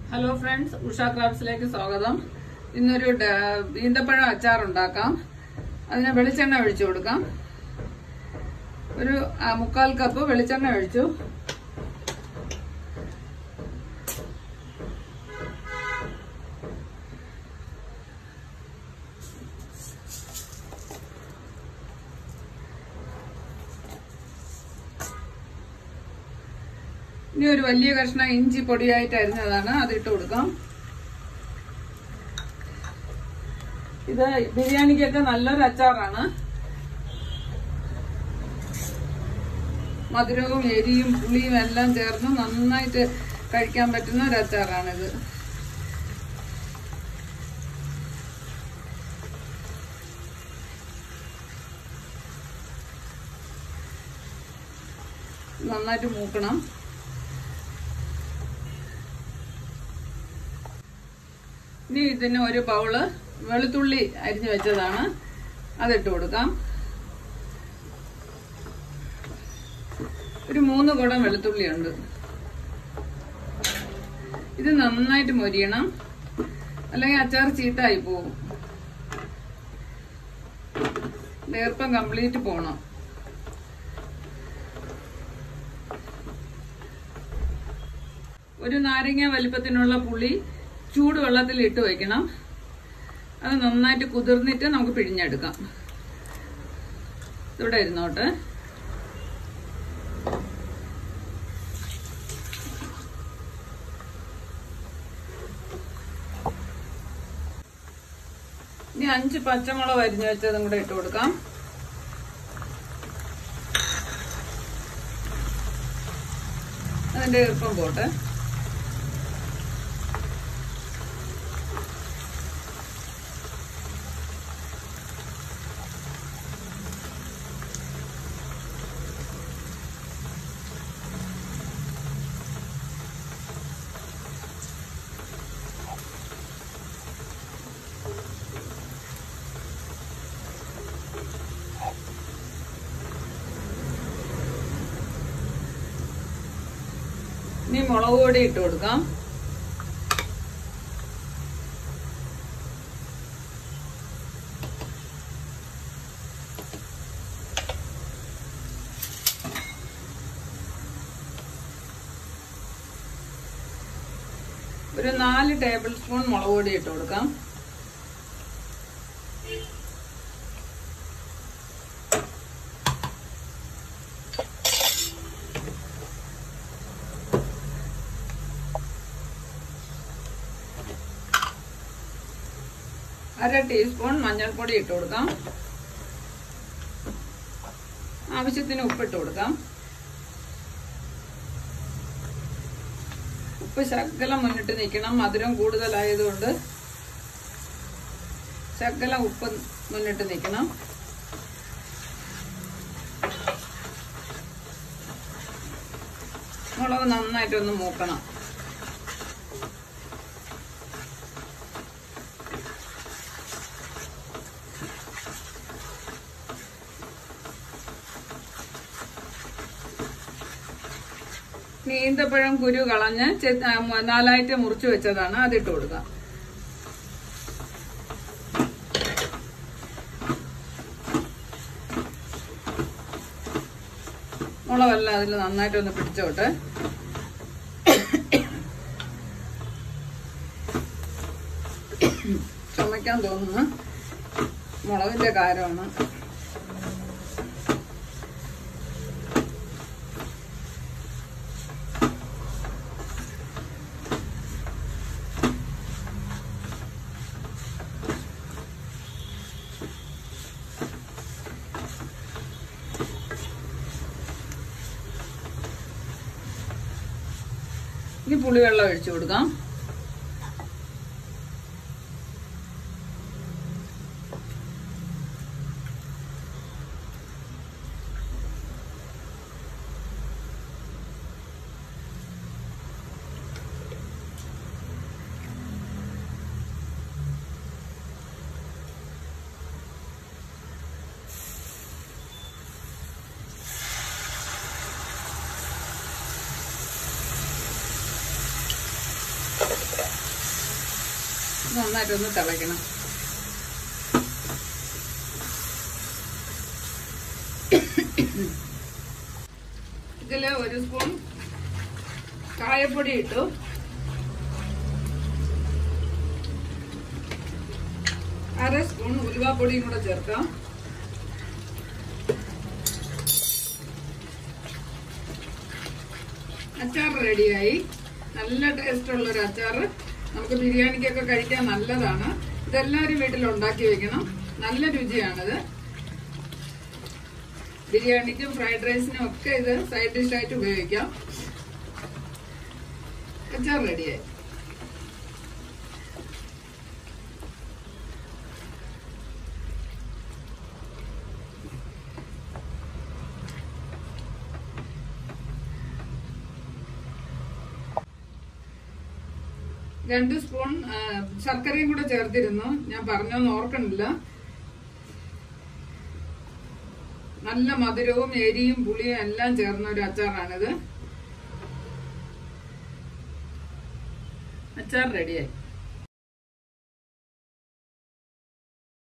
hello friends Usha ക്രാബ്സിലേക്ക് സ്വാഗതം ഇന്നൊരു ഡ- ഈന്തപ്പഴം അച്ചാർ ഉണ്ടാക്കാം അതിന് വെളിച്ചെണ്ണ ഒഴിച്ചു കൊടുക്കാം ഒരു ആ, മുക്കാൽ കപ്പ് വെളിച്ചെണ്ണ ഒഴിച്ചു ഇനി ഒരു വലിയ കഷ്ണം ഇഞ്ചി പൊടിയായിട്ട് അരിഞ്ഞതാണ് അത് ഇട്ട് കൊടുക്കാം ഇത് ബിരിയാണിക്കൊക്കെ നല്ലൊരു അച്ചാറാണ് മധുരവും എരിയും പുളിയും എല്ലാം ചേർന്ന് നന്നായിട്ട് കഴിക്കാൻ പറ്റുന്ന ഒരു അച്ചാറാണിത് നന്നായിട്ട് മൂക്കണം ഇനി ഇതിന് ഒരു ബൗള് വെളുത്തുള്ളി അരിഞ്ഞു വെച്ചതാണ് അതിട്ട് കൊടുക്കാം ഒരു മൂന്ന് കുടം വെളുത്തുള്ളി ഉണ്ട് ഇത് നന്നായിട്ട് മൊരിയണം അല്ലെങ്കിൽ അച്ചാർ ചീത്തായി പോകും നേർപ്പം കംപ്ലീറ്റ് പോണം ഒരു നാരങ്ങ വലിപ്പത്തിനുള്ള പുളി ചൂടുവെള്ളത്തിൽ ഇട്ട് വെക്കണം അത് നന്നായിട്ട് കുതിർന്നിട്ട് നമുക്ക് പിഴിഞ്ഞെടുക്കാം ഇവിടെ ഇരുന്നോട്ടെ ഇനി അഞ്ച് പച്ചമുളക് അരിഞ്ഞു വെച്ചതും കൂടെ ഇട്ട് കൊടുക്കാം അതിന്റെ ഈർപ്പം പോട്ടെ ഇനി മുളക് പൊടി ഇട്ട് കൊടുക്കാം ഒരു നാല് ടേബിൾ സ്പൂൺ മുളക് പൊടി ഇട്ട് കൊടുക്കാം അര ടീസ്പൂൺ മഞ്ഞൾപ്പൊടി ഇട്ട് കൊടുക്കാം ആവശ്യത്തിന് ഉപ്പിട്ട് കൊടുക്കാം ഉപ്പ് ശകലം മുന്നിട്ട് നിൽക്കണം മധുരം കൂടുതലായതുകൊണ്ട് ശകലം ഉപ്പ് മുന്നിട്ട് നിൽക്കണം മുളക് നന്നായിട്ടൊന്ന് മൂക്കണം നീന്തപ്പഴം കുരു കളഞ്ഞ് ചെ- ആ, മ- നാലായിട്ട് മുറിച്ച് വെച്ചതാണ് അതിട്ട് കൊടുക്കാം മുളകെല്ലാം അതിൽ നന്നായിട്ടൊന്ന് പിടിച്ചോട്ടെ ചുമയ്ക്കാൻ തോന്നുന്നു മുളകിന്റെ കാരമാണ് ഇനി പുളിവെള്ളം ഒഴിച്ചു കൊടുക്കാം നന്നായിട്ടൊന്ന് തിളയ്ക്കണം ഇതില് ഒരു സ്പൂൺ കായപ്പൊടി ഇട്ടു അര സ്പൂൺ ഉലുവാപ്പൊടിയും കൂടെ ചേർക്കാം അച്ചാർ റെഡിയായി നല്ല ടേസ്റ്റ് ഉള്ള ഒരു അച്ചാർ നമുക്ക് ബിരിയാണിക്കൊക്കെ കഴിക്കാൻ നല്ലതാണ് ഇതെല്ലാവരും വീട്ടിൽ ഉണ്ടാക്കി വെക്കണം നല്ല രുചിയാണിത് ബിരിയാണിക്കും ഫ്രൈഡ് റൈസിനും ഒക്കെ ഇത് സൈഡ് ഡിഷ് ആയിട്ട് ഉപയോഗിക്കാം അച്ചാർ റെഡിയായി രണ്ട് സ്പൂൺ ആ, ശർക്കരയും കൂടെ ചേർത്തിരുന്നു ഞാൻ പറഞ്ഞൊന്നും ഓർക്കണില്ല നല്ല മധുരവും എരിയും പുളിയും എല്ലാം ചേർന്ന ഒരു അച്ചാറാണിത് അച്ചാർ റെഡിയായി